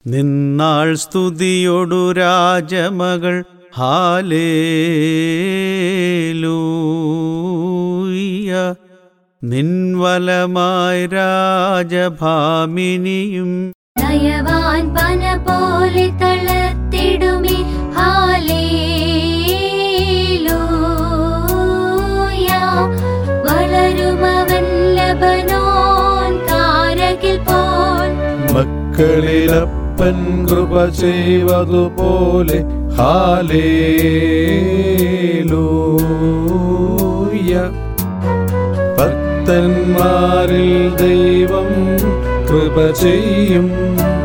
നിന്നാൾ സ്തുതിയൊടു രാജമകൾ hallelujah നിൻവലമായി രാജഭാമിനിയും നയവാൻ പന പോലെ തളർത്തിടുമേ hallelujah വളരുമവൻ Lebanon കാരകിൽ പോൽ മക്കളിലപ്പൻ കൃപ ചെയ്വതുപോലെ ഹാലേലൂയ ഭക്തന്മാരിൽ ദൈവം കൃപ ചെയ്യും